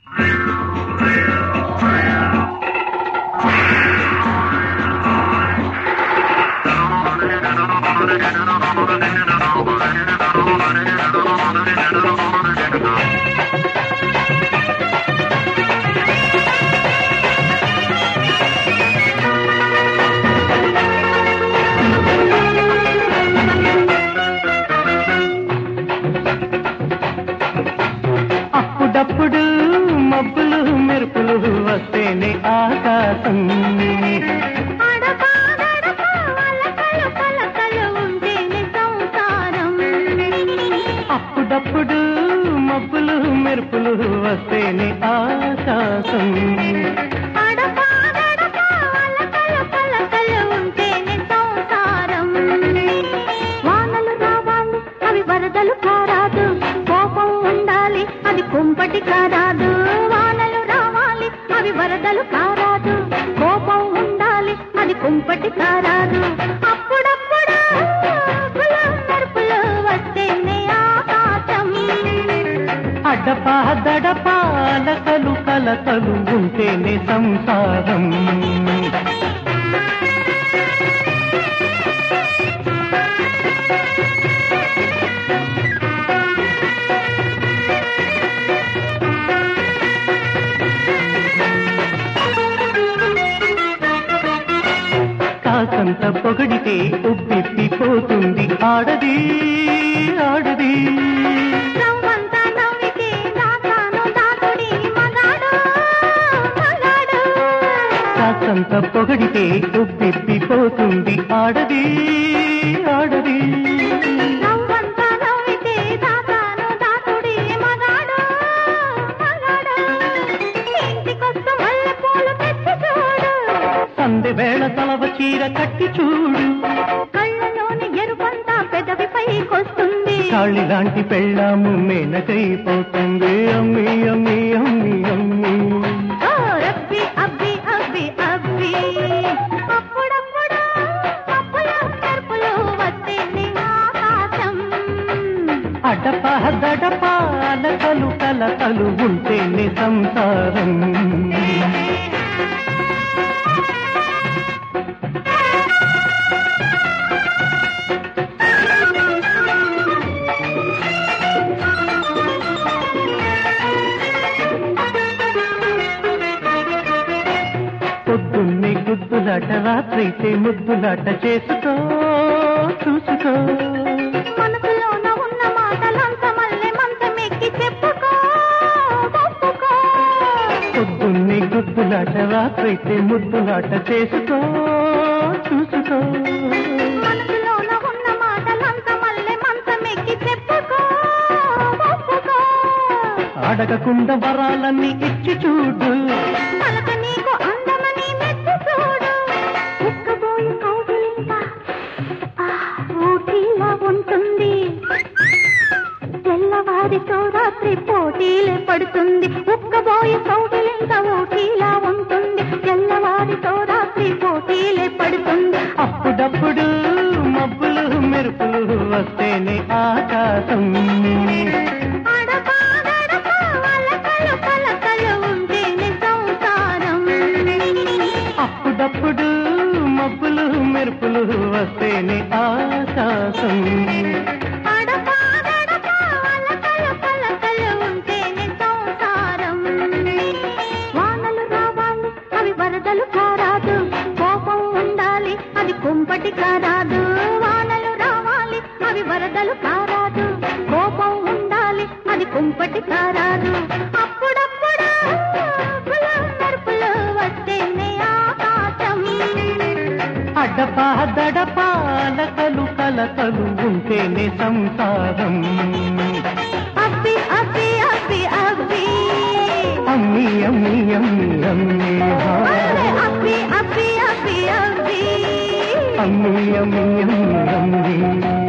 అప్పుడప్పుడు మబ్బులు మెరుపులు వస్తేనే ఆకాశం అడపా దడపా అలకలు పలకలు ఉంటేనే సంసారం అప్పుడప్పుడు మబ్బులు మెరుపులు వస్తేనే ఆకాశం అడపా దడపా అలకలు పలకలు ఉంటేనే సంసారం వానలు రావాలి అవి వరదలు కారాదు కోపం ఉండాలి అది కుంపటి కారాదు వానలు రావాలి అవి వరదలు కారాదు కోపం ఉండాలి అది కుంపటి కారాదు అప్పుడప్పుడు పులు మెరుపులు వస్తేనే ఆకాశం అడపా దడపా అలకలు కలకలు ఉంటేనే సంసారం కాసంత పొగడితే ఉబ్బిప్పిపోతుంది ఆడది ఆడది నవ్వంతా నవ్వితే దాచాను దాచుడి మగాడు మగాడు కాసంత పొగడితే ఉబ్బిప్పిపోతుంది ఆడది ఆడది నవ్వంతా నవ్వితే దాచాను దాచుడి మగాడు మగాడు ఇంటికొస్తు మల్లెపూలు తెచ్చి చూడు సందె వేళ తలవ చీర కట్టి చూడు కళ్ళలోని ఎరుపంతా పెదవిపైకొస్తుంది కాళి లాంటి పెళ్ళాము మేనకైపోతుంది అమ్మి అమ్మి అమ్మి అమ్మి ఓ రబ్బి అబ్బి అబ్బి అబ్బి అప్పుడప్పుడు అప్పుల మెరుపులు వస్తేనే ఆకాశం అడప దడప అలకలు కలకలు ఉంటేనే సంసారం పొద్దున్నే గుద్దులాట రాత్రైతే ముద్దులాట చేసుకో చూసుకో మనసులోన ఉన్న మాటలంత మల్లె మంచమెక్కి చెప్పుకో ఒప్పుకో పొద్దున్నే గుద్దులాట రాత్రైతే ముద్దులాట చేసుకో చూసుకో మనసులోన ఉన్న మాటలంత మల్లె మంచమెక్కి చెప్పుకో ఒప్పుకో అడగకుండా వరాలన్నీ ఇచ్చి చూడు పలక నీకు అందమని మెచ్చి చూడు ఉక్కబోయి కౌగిలింత ఆ, ఊటీలా ఉంటుంది తెల్లవారితో రాత్రి పోటీలే పడుతుంది ఉక్కబోయి కౌగిలింత ఊటీలా ఉంటుంది తెల్లవారితో రాత్రి పోటీలే పడుతుంది అప్పుడప్పుడు మబ్బులు మెరుపులు వస్తేనే ఆకాశం అడపా దడపా అలకలు పలకలు ఉంటేనే సంసారం అప్పుడప్పుడు మబ్బులు మెరుపులు వస్తేనే ఆకాశం అడపా దడపా అలకలు పలకలు ఉంటేనే సంసారం వానలు రావాలి అవి వరదలు కారాదు కోపం ఉండాలి అది కుంపటి కారాదు వానలు రావాలి అవి వరదలు కారాదు కోపం ఉండాలి అది కుంపటి కారాదు అప్పుడప్పుడు పులు మెరుపులు వస్తేనే ఆకాశం అడప దడప అలకలు కలకలు ఉంటేనే సంసారం అబ్బి అబ్బి అబ్బి అబ్బి అమ్మి అమ్మి అమ్మి అమ్మి హా. అబ్బి అబ్బి అబ్బి అబ్బి అమ్మి అమ్మి అమ్మి అమ్మి